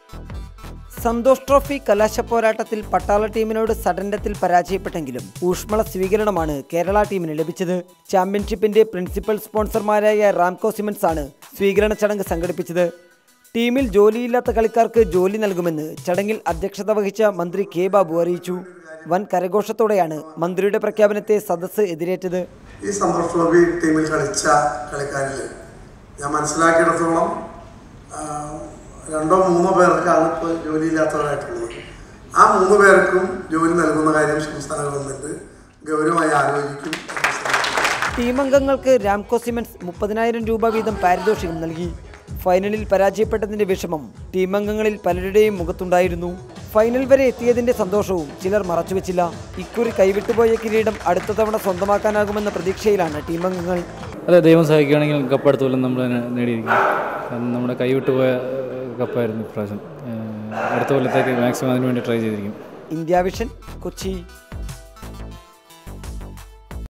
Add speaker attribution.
Speaker 1: Santhosh trophy കലാശ പോരാട്ടത്തിൽ പട്ടാള ടീമിനോട് സഡൻഡത്തിൽ പരാജയപ്പെട്ടെങ്കിലും ഊഷ്മള സ്വീകരണമാണ് കേരള ടീമിന് ലഭിച്ചത് ചാമ്പ്യൻഷിപ്പിന്റെ പ്രിൻസിപ്പൽ സ്പോൺസർമാരായ റാംകോ സിമൻസ് ആണ് സ്വീകരണ ചടങ്ങ് സംഘടിപ്പിച്ചത് ടീമിൽ ജോലിയില്ലാത്ത കളിക്കാർക്ക് ജോലി നൽകുമെന്ന് ചടങ്ങിൽ അധ്യക്ഷത വഹിച്ച മന്ത്രി കെ ബാബു അറിയിച്ചു വൻ കരഘോഷത്തോടെയാണ് മന്ത്രിയുടെ പ്രഖ്യാപനത്തെ സദസ്സ് എതിരേറ്റത്
Speaker 2: ഈ സന്തോഷ് ട്രോഫി ടീമിൽ കളിച്ച കളിക്കാരിൽ ഞാൻ മനസ്സിലാക്കിയിടത്തോളം ആ, രണ്ടോ മൂന്നോ പേർക്കാണ് ഇപ്പോൾ ജോലിയില്ലാത്തവരായിട്ടുള്ളത് ആ മൂന്ന് പേർക്കും ജോലി നൽകുന്ന കാര്യം സംസ്ഥാന ഗവൺമെൻറ് ഗൗരവമായി ആലോചിക്കും എന്ന് മനസ്സിലാക്കി.
Speaker 1: ടീം അംഗങ്ങൾക്ക് രാംകോ സിമൻസ് മുപ്പതിനായിരം രൂപ വീതം പാരിതോഷികം നൽകി ഫൈനലിൽ പരാജയപ്പെട്ടതിന്റെ വിഷമം ടീം അംഗങ്ങളിൽ പലരുടെയും മുഖത്തുണ്ടായിരുന്നു ഫൈനൽ വരെ എത്തിയതിന്റെ സന്തോഷവും ചിലർ മറച്ചുവെച്ചില്ല ഇക്കുറി കൈവിട്ടുപോയ കിരീടം അടുത്ത തവണ സ്വന്തമാക്കാനാകുമെന്ന പ്രതീക്ഷയിലാണ് ടീം അംഗങ്ങൾ
Speaker 3: അതെ ദൈവം സഹായിക്കുകയാണെങ്കിൽ കപ്പ് അടുത്ത കൊല്ലം നമ്മൾ തന്നെ നേടിയിരിക്കും കാരണം നമ്മുടെ കൈവിട്ട് പോയ ഏഹ്, കപ്പായിരുന്നു ഇപ്രാവശ്യം ഏഹ്, അടുത്ത കൊല്ലത്തേക്ക് മാക്സിമം അതിന് വേണ്ടി ട്രൈ ചെയ്തിരിക്കും
Speaker 1: ഇന്ത്യ വിഷൻ കൊച്ചി